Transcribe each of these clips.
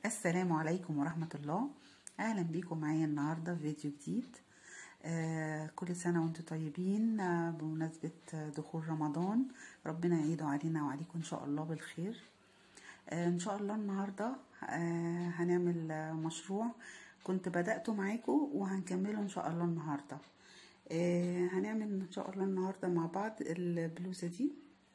السلام عليكم ورحمة الله أهلا بيكم معايا النهاردة في فيديو جديد آه كل سنة وانتم طيبين آه بمناسبة دخول رمضان ربنا يعيده علينا وعليكم إن شاء الله بالخير آه إن شاء الله النهاردة آه هنعمل آه مشروع كنت بدأته معاكم وهنكمله إن شاء الله النهاردة آه هنعمل إن شاء الله النهاردة مع بعض البلوزة دي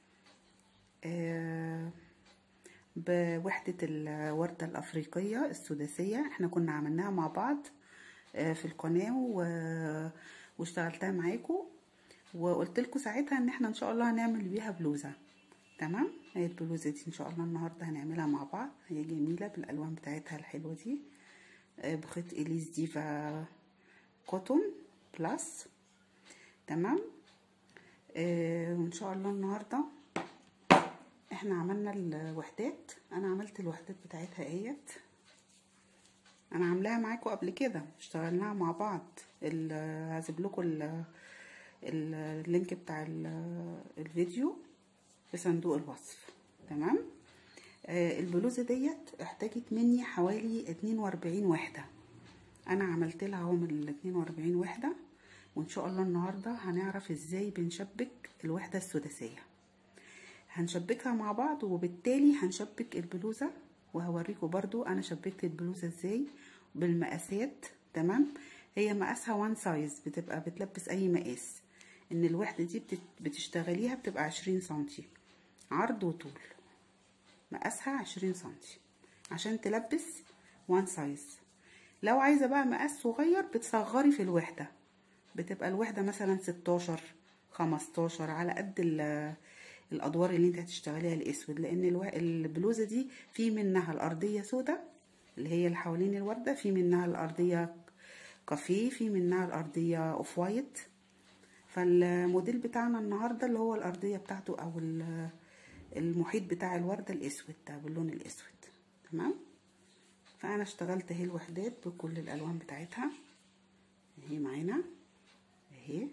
آه بوحدة الوردة الأفريقية السداسية احنا كنا عملناها مع بعض في القناة واشتغلتها معاكم وقلت لكم ساعتها ان احنا ان شاء الله هنعمل بيها بلوزة تمام هي البلوزة دي ان شاء الله النهاردة هنعملها مع بعض هي جميلة بالالوان بتاعتها الحلوة دي بخيط اليس ديفا كوتون بلس تمام اه وان شاء الله النهارده احنا عملنا الوحدات انا عملت الوحدات بتاعتها اهيت انا عاملاها معاكم قبل كده اشتغلناها مع بعض هسيب لكم اللينك بتاع الفيديو في صندوق الوصف تمام آه البلوزه ديت احتاجت مني حوالي 42 وحده انا عملت لها اهو من ال 42 وحده وان شاء الله النهارده هنعرف ازاي بنشبك الوحده السداسيه هنشبكها مع بعض وبالتالي هنشبك البلوزة وهوريكم برضو انا شبكت البلوزة ازاي بالمقاسات تمام هي مقاسها وان سايز بتبقى بتلبس اي مقاس ان الوحدة دي بتشتغليها بتبقى عشرين سنتي عرض وطول مقاسها عشرين سنتي عشان تلبس وان سايز لو عايزة بقى مقاس صغير بتصغري في الوحدة بتبقى الوحدة مثلا ستاشر خمستاشر على قد الادوار اللي انت هتشتغليها الاسود لان الو... البلوزه دي في منها الارضيه سودة اللي هي اللي حوالين الورده في منها الارضيه كافيه في منها الارضيه اوف وايت فالموديل بتاعنا النهارده اللي هو الارضيه بتاعته او المحيط بتاع الورده الاسود ده باللون الاسود تمام فانا اشتغلت اهي الوحدات بكل الالوان بتاعتها اهي معانا اهي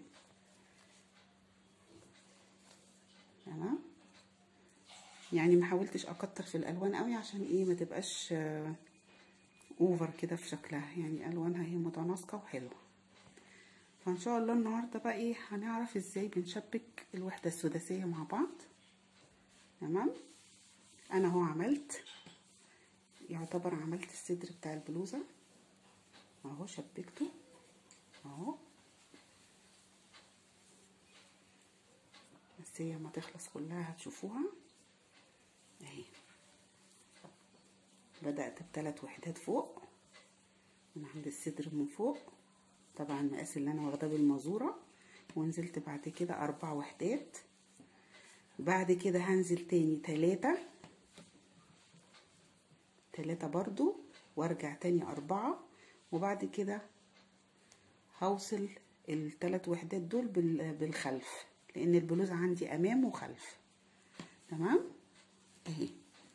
تمام يعني ما حاولتش اكتر في الالوان قوي عشان ايه ما تبقاش اوفر كده في شكلها يعني الوانها هي متناسقه وحلوه فان شاء الله النهارده بقى ايه هنعرف ازاي بنشبك الوحده السداسيه مع بعض تمام انا اهو عملت يعتبر عملت الصدر بتاع البلوزه اهو شبكته اهو بس هي ما تخلص كلها هتشوفوها اهي بدأت بثلاث وحدات فوق من عند الصدر من فوق طبعا المقاس اللي انا واخداه بالمزورة ونزلت بعد كده اربع وحدات بعد كده هنزل تاني تلاتة تلاتة برضو وارجع تاني اربعة وبعد كده هوصل الثلاث وحدات دول بالخلف لان البلوزة عندي امام وخلف تمام اهي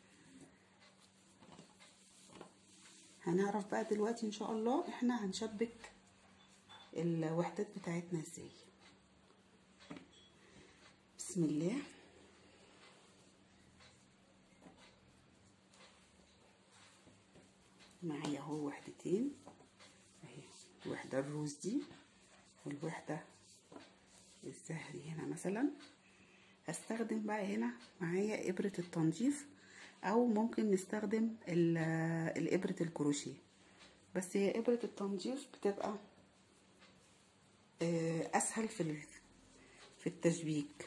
هنعرف بقى دلوقتي ان شاء الله احنا هنشبك الوحدات بتاعتنا ازاي بسم الله معايا اهو وحدتين اهي الوحده الروز دي والوحده الزهري هنا مثلا هستخدم بقى هنا معايا ابرة التنظيف او ممكن نستخدم الابرة الكروشيه بس هي ابرة التنظيف بتبقى اسهل في في التشبيك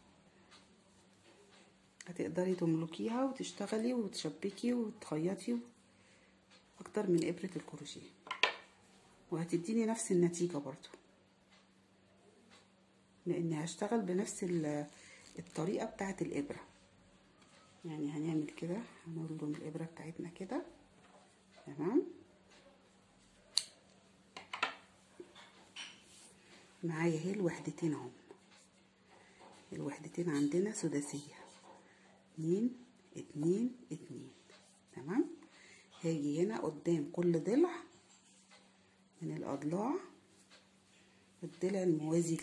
هتقدري تملكيها وتشتغلي وتشبكي وتخيطي اكتر من ابرة الكروشيه وهتديني نفس النتيجة برضو لاني هشتغل بنفس الطريقة بتاعت الابرة يعني هنعمل كده هنلضم الابرة بتاعتنا كده تمام معايا اهي الوحدتين اهم الوحدتين عندنا سداسية اتنين اتنين اتنين تمام هاجي هنا قدام كل ضلع من الاضلاع الضلع الموازي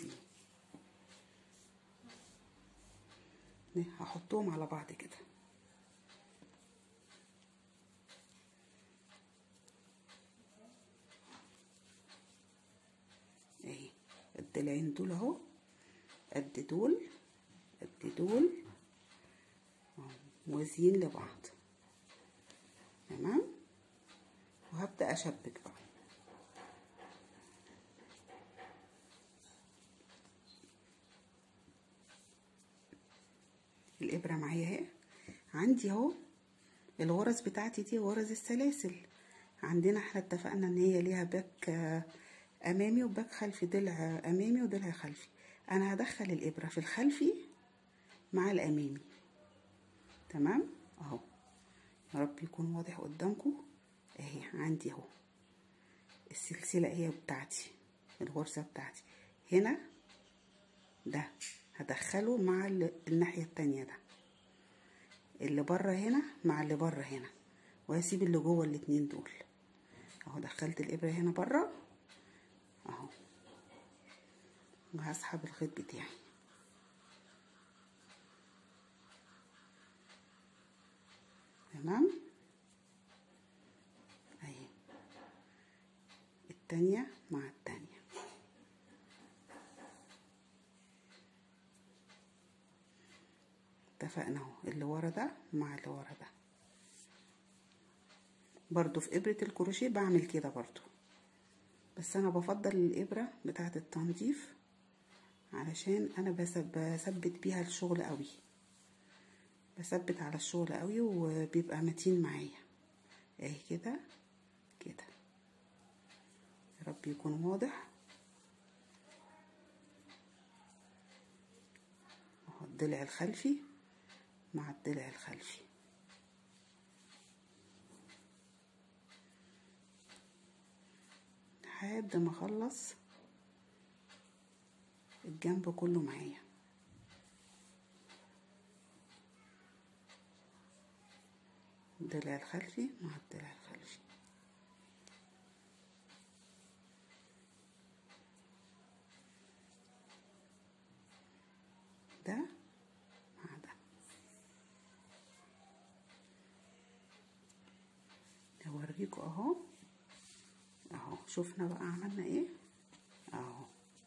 ليه هحطهم على بعض كده الضلعين دول اهو قد دول قد دول أهو، موازيين لبعض تمام وهبدأ أشبك بقى الإبرة معايا اهي عندي اهو الغرز بتاعتي دي غرز السلاسل عندنا احنا اتفقنا ان هي ليها باك آه، امامي وباك خلفي ضلع امامي وضلع خلفي انا هدخل الابره في الخلفي مع الامامي تمام اهو يا رب يكون واضح قدامكم اهي عندي اهو السلسله هي بتاعتي الغرزه بتاعتي هنا ده هدخله مع ال- الناحيه التانية ده اللي بره هنا مع اللي بره هنا وهسيب اللي جوه الاتنين دول اهو دخلت الابره هنا بره اهو وهسحب الخيط بتاعي تمام اهي التانية مع التانية اتفقنا اهو اللي ورا ده مع اللي ورا ده برضو في ابرة الكروشيه بعمل كده برضو بس انا بفضل الابرة بتاعة التنظيف علشان انا بثب- بثبت بيها الشغل قوي بثبت على الشغل قوي وبيبقى متين معايا اهي كده كده يا رب يكون واضح اهو الضلع الخلفي مع الضلع الخلفي لحد ما اخلص الجنب كله معايا الضلع الخلفي مع الضلع الخلفي ده مع ده اوريكم اهو اهو شفنا بقى عملنا ايه اهو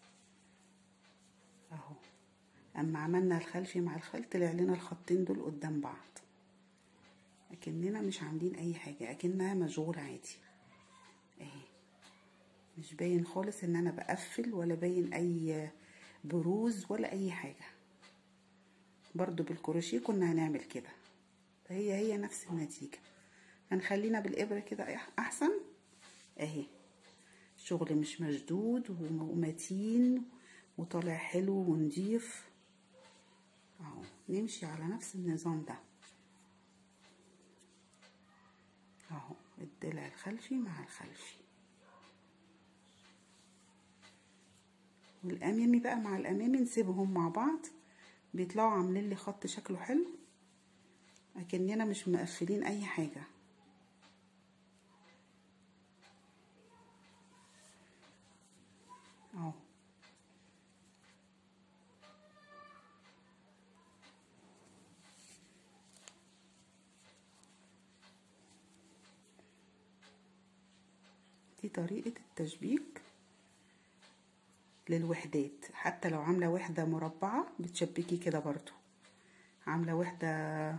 اهو اما عملنا الخلفي مع الخلف طلع لنا الخطين دول قدام بعض اكننا مش عاملين اي حاجه اكنها مشغول عادي اهي مش باين خالص ان انا بقفل ولا باين اي بروز ولا اي حاجه برضو بالكروشيه كنا هنعمل كده هي هي نفس النتيجه هنخلينا بالابره كده احسن اهي الشغل مش مشدود ومتين وطالع حلو ونضيف اهو نمشي على نفس النظام ده اهو الضلع الخلفي مع الخلفي والامامي بقى مع الامامي نسيبهم مع بعض بيطلعوا عاملين لي خط شكله حلو اكننا مش مقفلين اي حاجه اهو دي طريقة التشبيك للوحدات حتى لو عاملة وحدة مربعة بتشبكي كده برضو عاملة وحدة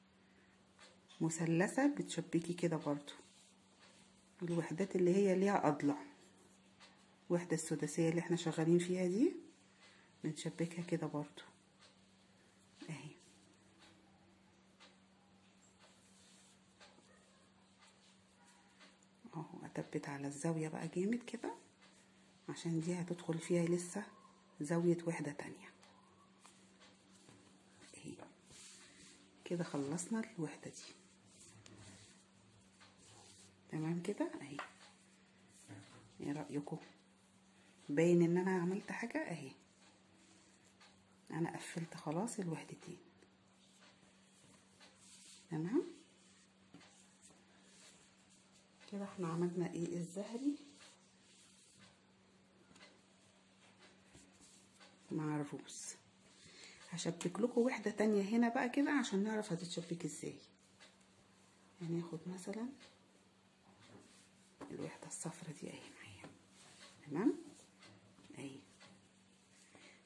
مثلثة بتشبكي كده برضو الوحدات اللي هي ليها أضلع الوحدة السداسية اللي احنا شغالين فيها دي بنشبكها كده برضو اهي اهو اتبت على الزاوية بقى جامد كده عشان دي هتدخل فيها لسه زاوية وحدة تانية اهي كده خلصنا الوحدة دي تمام كده اهي ايه رأيكم باين ان انا عملت حاجة اهي انا قفلت خلاص الوحدتين تمام كده احنا عملنا ايه الزهري مع الروس هشبك لكم وحدة تانية هنا بقى كده عشان نعرف هتتشبك ازاي يعني اخد مثلا الوحدة الصفرة دي اهي معايا تمام اهي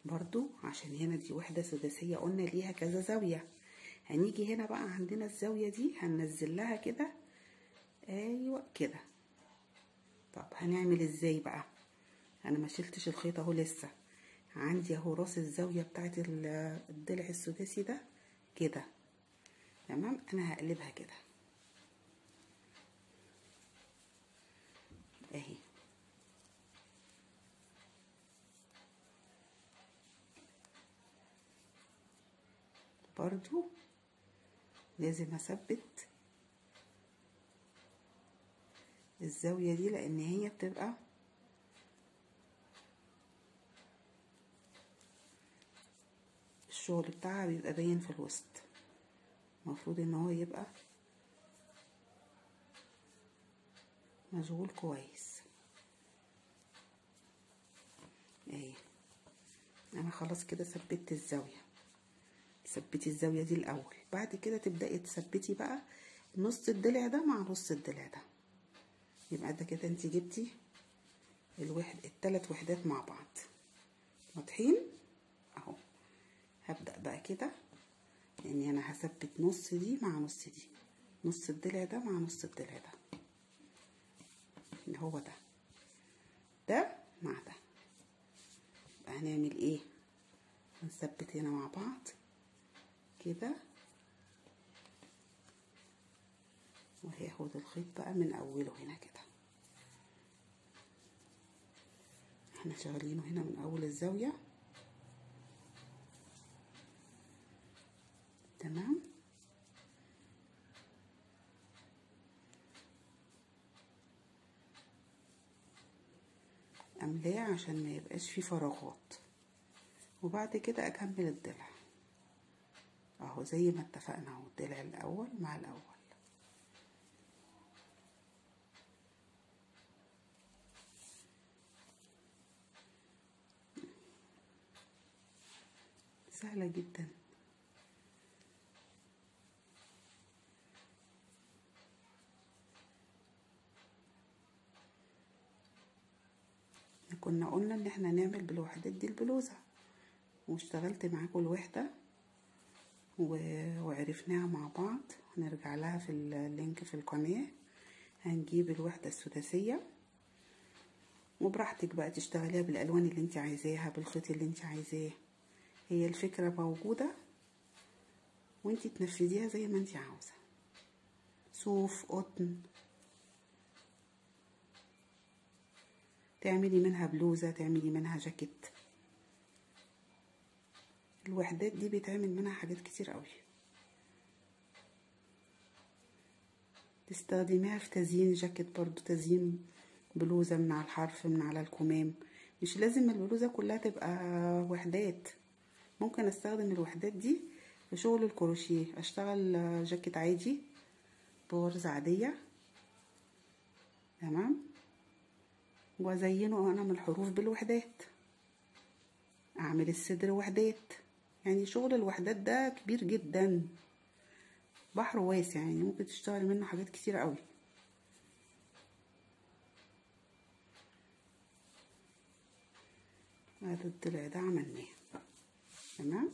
برضو عشان هنا دي وحدة سداسية قلنا ليها كذا زاوية هنيجي هنا بقى عندنا الزاوية دي هننزل لها كده ايوه كده طب هنعمل ازاي بقى انا ما شلتش الخيط اهو لسه عندي اهو راس الزاوية بتاعت الضلع السداسي ده كده تمام انا هقلبها كده اهي برضو لازم اثبت الزاوية دي لان هي بتبقى الشغل بتاعها بيبقى باين في الوسط المفروض ان هو يبقى مشغول كويس اهي انا خلاص كده ثبت الزاويه ثبتي الزاويه دي الاول بعد كده تبداي تثبتي بقى نص الضلع ده مع نص الضلع ده يبقى ده كده انت جبتي الوحد الثلاث وحدات مع بعض واضحين اهو هبدا بقى كده يعني انا هثبت نص دي مع نص دي نص الضلع ده مع نص الضلع ده اللي هو ده ده مع ده يبقى هنعمل ايه هنثبت هنا مع بعض كده وهياخد الخيط بقى من اوله هنا كده احنا شغالينه هنا من اول الزاويه تمام املاه عشان ما يبقاش فيه فراغات وبعد كده اكمل الضلع اهو زي ما اتفقنا اهو الضلع الاول مع الاول سهلة جدا كنا قلنا ان احنا نعمل بالوحدات دي البلوزة واشتغلت معاكم الوحدة و... وعرفناها مع بعض هنرجع لها في اللينك في القناة هنجيب الوحدة السداسية وبراحتك بقى تشتغليها بالالوان اللي انت عايزاها بالخيط اللي انت عايزاه هي الفكرة موجودة وانت تنفذيها زي ما انت عاوزة صوف قطن تعملي منها بلوزة تعملي منها جاكيت الوحدات دي بيتعمل منها حاجات كتير قوي تستخدميها في تزيين جاكيت برضو تزيين بلوزة من على الحرف من على الكمام مش لازم البلوزة كلها تبقى وحدات ممكن استخدم الوحدات دي في شغل الكروشيه اشتغل جاكيت عادي بغرزة عادية تمام وازينه انا من الحروف بالوحدات اعمل الصدر وحدات يعني شغل الوحدات ده كبير جدا بحر واسع يعني ممكن تشتغل منه حاجات كتير قوي هذا الضلع ده عملناه تمام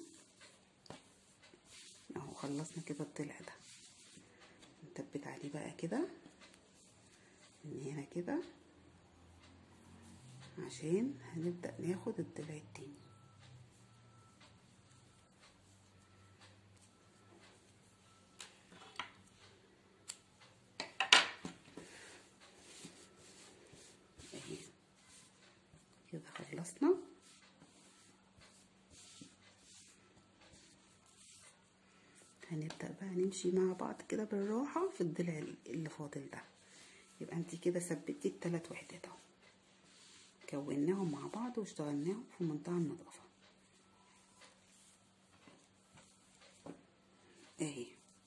اهو خلصنا كده الضلع ده نثبت عليه بقى كده من هنا كده عشان هنبدأ ناخد الضلع التاني اهي كده خلصنا هنبدأ بقى نمشي مع بعض كده بالراحة في الضلع اللي فاضل ده يبقى انت كده ثبتي التلات وحدات اهو كوناهم مع بعض واشتغلناهم في منتهى النظافة اهي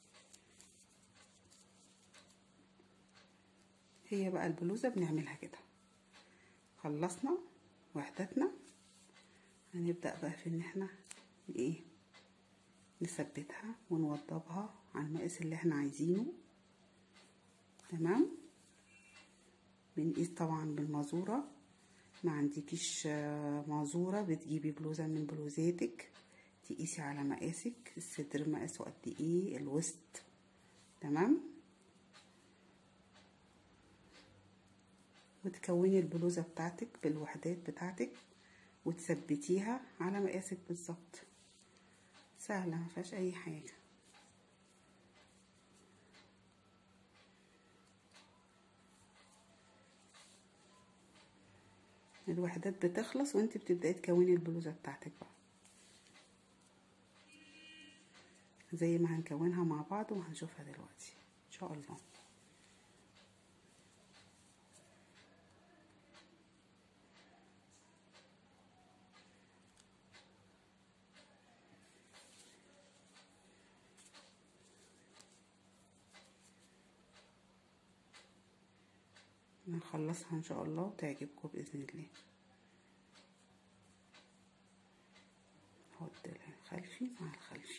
هي بقى البلوزة بنعملها كده خلصنا وحدتنا هنبدأ بقى في ان احنا ايه نثبتها ونوضبها على المقاس اللي احنا عايزينه تمام بنقيس طبعا بالمازورة ما عندكيش مازورة بتجيبي بلوزة من بلوزاتك تقيسي على مقاسك الصدر مقاسه قد ايه الوسط تمام وتكوني البلوزة بتاعتك بالوحدات بتاعتك وتثبتيها على مقاسك بالظبط سهلة مفيهاش اي حاجة الوحدات بتخلص وانت بتبدأي تكوني البلوزة بتاعتك بقى زي ما هنكونها مع بعض وهنشوفها دلوقتي ان شاء الله نخلصها ان شاء الله وتعجبكم باذن الله نحط الخلفي مع الخلفي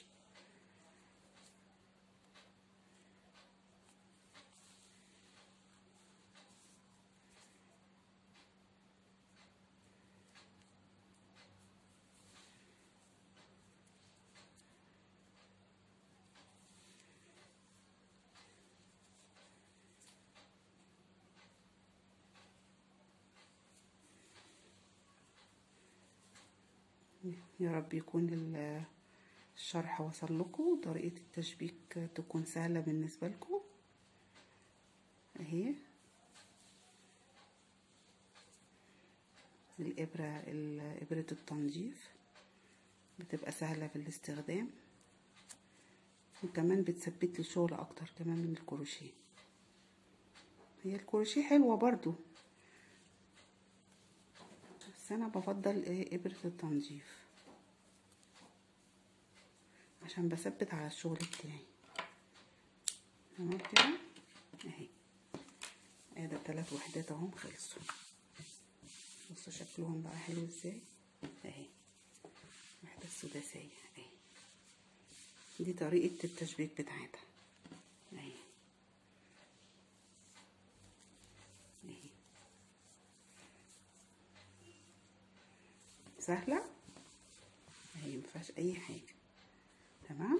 يا رب يكون الشرح وصل لكم طريقة التشبيك تكون سهلة بالنسبة لكم اهي الإبرة إبرة التنظيف بتبقى سهلة في الاستخدام وكمان بتثبت لي شغل أكتر كمان من الكروشيه هي الكروشيه حلوة برضو بس انا بفضل ايه ابرة التنظيف عشان بثبت على الشغل بتاعي تمام كده اهي ادي تلات وحدات اهم خلصوا بصوا شكلهم بقى حلو ازاي اهي وحدة سداسية اهي دي طريقة التشبيك بتاعتها اهي اهي سهلة اهي مفيهاش اي حاجة تمام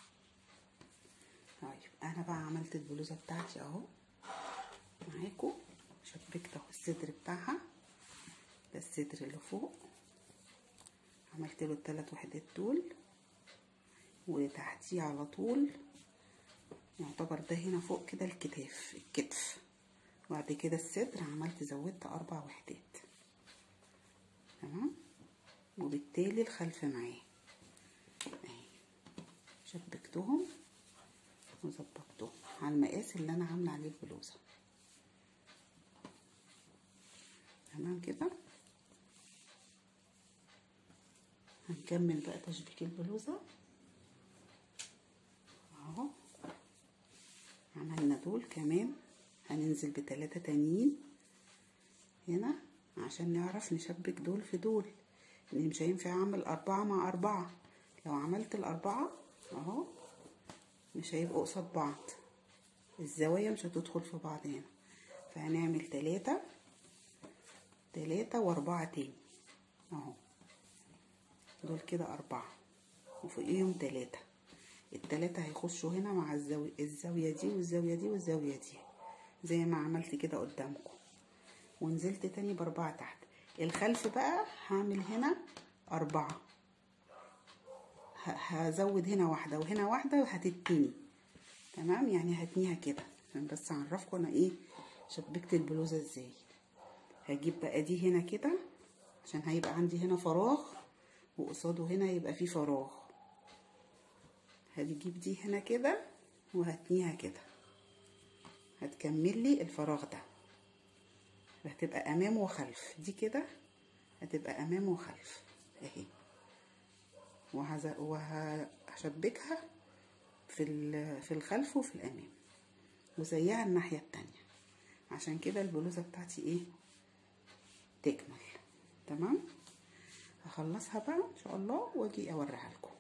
طيب انا بقى عملت البلوزة بتاعتي اهو معاكم شبكت اهو الصدر بتاعها ده الصدر اللي فوق عملت له التلات وحدات دول وتحتيه على طول يعتبر ده هنا فوق كده الكتاف الكتف وبعد كده الصدر عملت زودت اربع وحدات تمام وبالتالي الخلف معاه اهي شبكتهم وظبطتهم على المقاس اللي انا عامله عليه البلوزه تمام كده هنكمل بقى تشبيك البلوزه اهو عملنا دول كمان هننزل بتلاتة تانيين هنا عشان نعرف نشبك دول في دول لان مش هينفع اعمل اربعة مع اربعة لو عملت الاربعة اهو مش هيبقوا قصاد بعض الزوايا مش هتدخل في بعض هنا فهنعمل تلاتة تلاتة واربعة تاني اهو دول كده اربعة وفوقيهم تلاتة التلاتة هيخشوا هنا مع الزاوية الزاوية دي والزاوية دي والزاوية دي زي ما عملت كده قدامكم ونزلت تاني باربعة تحت الخلف بقى هعمل هنا أربعة هزود هنا واحدة وهنا واحدة وهتتني تمام يعني هتنيها كده عشان بس اعرفكم انا ايه شبكت البلوزة ازاي هجيب بقى دي هنا كده عشان هيبقى عندي هنا فراغ وقصاده هنا يبقى فيه فراغ هتجيب دي هنا كده وهتنيها كده هتكمل لي الفراغ ده هتبقى امام وخلف دي كده هتبقى امام وخلف اهي وهشبكها في في الخلف وفي الامام وزيها الناحيه التانية عشان كده البلوزه بتاعتي ايه تكمل تمام هخلصها بقى ان شاء الله واجي اوريها لكم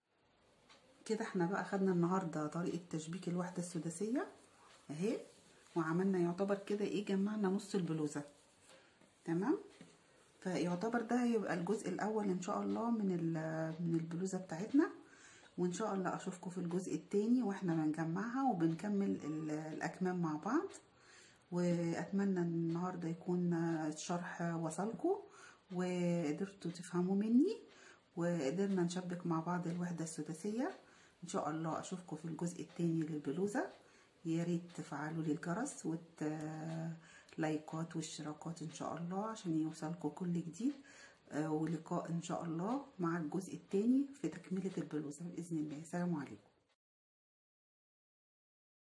كده احنا بقى خدنا النهارده طريقه تشبيك الوحده السداسيه اهي وعملنا يعتبر كده ايه جمعنا نص البلوزه تمام فيعتبر ده هيبقى الجزء الاول ان شاء الله من من البلوزه بتاعتنا وان شاء الله اشوفكم في الجزء التاني واحنا بنجمعها وبنكمل الاكمام مع بعض واتمنى النهارده يكون الشرح وصلكم وقدرتوا تفهموا مني وقدرنا نشبك مع بعض الوحده السداسيه ان شاء الله اشوفكم في الجزء التاني للبلوزه يا ريت تفعلوا لي الجرس وت لايكات واشتراكات ان شاء الله عشان يوصلكم كل جديد ولقاء ان شاء الله مع الجزء الثاني في تكمله البلوزه باذن الله سلام عليكم